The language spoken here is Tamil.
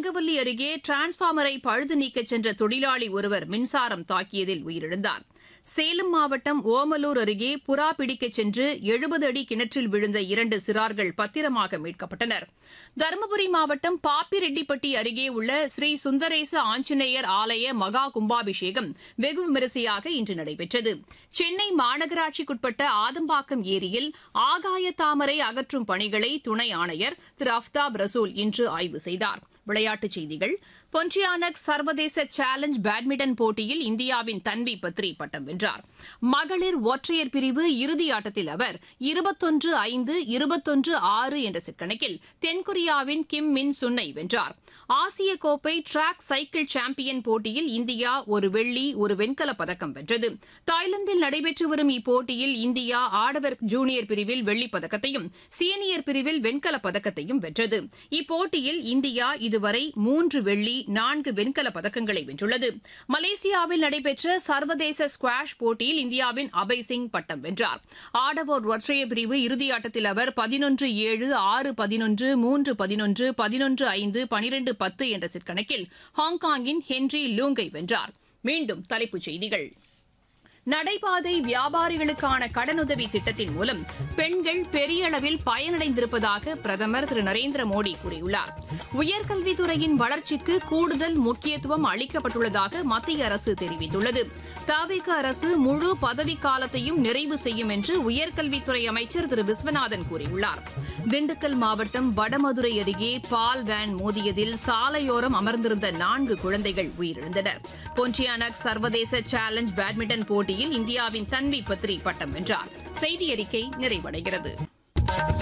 கங்கவல்லி அருகே டிரான்ஸ்பார்மரை பழுது நீக்கச் சென்ற தொழிலாளி ஒருவர் மின்சாரம் தாக்கியதில் உயிரிழந்தார் சேலம் மாவட்டம் ஓமலூர் அருகே புறா பிடிக்கச் சென்று எழுபது அடி கிணற்றில் விழுந்த இரண்டு சிறார்கள் பத்திரமாக மீட்கப்பட்டனர் தருமபுரி மாவட்டம் பாப்பிரெட்டிப்பட்டி அருகே உள்ள ஸ்ரீ சுந்தரேச ஆஞ்சநேயர் ஆலய மகா கும்பாபிஷேகம் வெகு விமரிசையாக இன்று நடைபெற்றது சென்னை மாநகராட்சிக்குட்பட்ட ஆதம்பாக்கம் ஏரியில் ஆகாய தாமரை அகற்றும் பணிகளை துணை ஆணையர் திரு அஃப்தாப் ரசூல் இன்று ஆய்வு செய்தார் விளையாட்டுச் செய்திகள் பொன்டியானக் சர்வதேச சேலஞ்ச் பேட்மிண்டன் போட்டியில் இந்தியாவின் தன்வி பத்ரி பட்டம் வென்றார் மகளிர் ஒற்றையர் பிரிவு இறுதி ஆட்டத்தில் அவர் இருபத்தொன்று ஐந்து இருபத்தொன்று ஆறு என்ற செட் கணக்கில் தென்கொரியாவின் கிம் மின் சுன்னை வென்றார் ஆசிய கோப்பை டிராக் சைக்கிள் சாம்பியன் போட்டியில் இந்தியா ஒரு வெள்ளி ஒரு வெண்கலப் பதக்கம் வென்றது தாய்லாந்தில் நடைபெற்று வரும் இப்போட்டியில் இந்தியா ஆடவர் ஜூனியர் பிரிவில் வெள்ளிப் பதக்கத்தையும் சீனியர் பிரிவில் வெண்கலப் பதக்கத்தையும் வென்றது இப்போட்டியில் இந்தியா இதுவரை மூன்று வெள்ளி நான்கு வெண்கலப் பதக்கங்களை வென்றுள்ளது மலேசியாவில் நடைபெற்ற சர்வதேச ஸ்குவாஷ் போட்டியில் இந்தியாவின் அபய் சிங் பட்டம் வென்றார் ஆடவர் ஒற்றையர் பிரிவு இறுதியாட்டத்தில் அவர் பதினொன்று ஏழு ஆறு பதினொன்று மூன்று பதினொன்று பதினொன்று ஐந்து பனிரெண்டு பத்து என்ற செட் கணக்கில் ஹாங்காங்கின் ஹென்றி லூங்கை வென்றார் மீண்டும் தலைப்புச் செய்திகள் நடைபாதை வியாபாரிகளுக்கான கடனுதவி திட்டத்தின் மூலம் பெண்கள் பெரிய அளவில் பயனடைந்திருப்பதாக பிரதமர் திரு நரேந்திர மோடி கூறியுள்ளார் உயர்கல்வித்துறையின் வளர்ச்சிக்கு கூடுதல் முக்கியத்துவம் அளிக்கப்பட்டுள்ளதாக மத்திய அரசு தெரிவித்துள்ளது தாவிக அரசு முழு பதவிக்காலத்தையும் நிறைவு செய்யும் என்று உயர்கல்வித்துறை அமைச்சர் திரு விஸ்வநாதன் கூறியுள்ளார் திண்டுக்கல் மாவட்டம் வடமதுரை அருகே பால் வேன் மோதியதில் சாலையோரம் அமர்ந்திருந்த நான்கு குழந்தைகள் உயிரிழந்தனர் பொன்டியானக் சர்வதேச சேலஞ்ச் பேட்மிண்டன் போட்டியில் இந்தியாவின் தன்வி பத்ரி பட்டம் வென்றார் செய்தி அறிக்கை நிறைவடைகிறது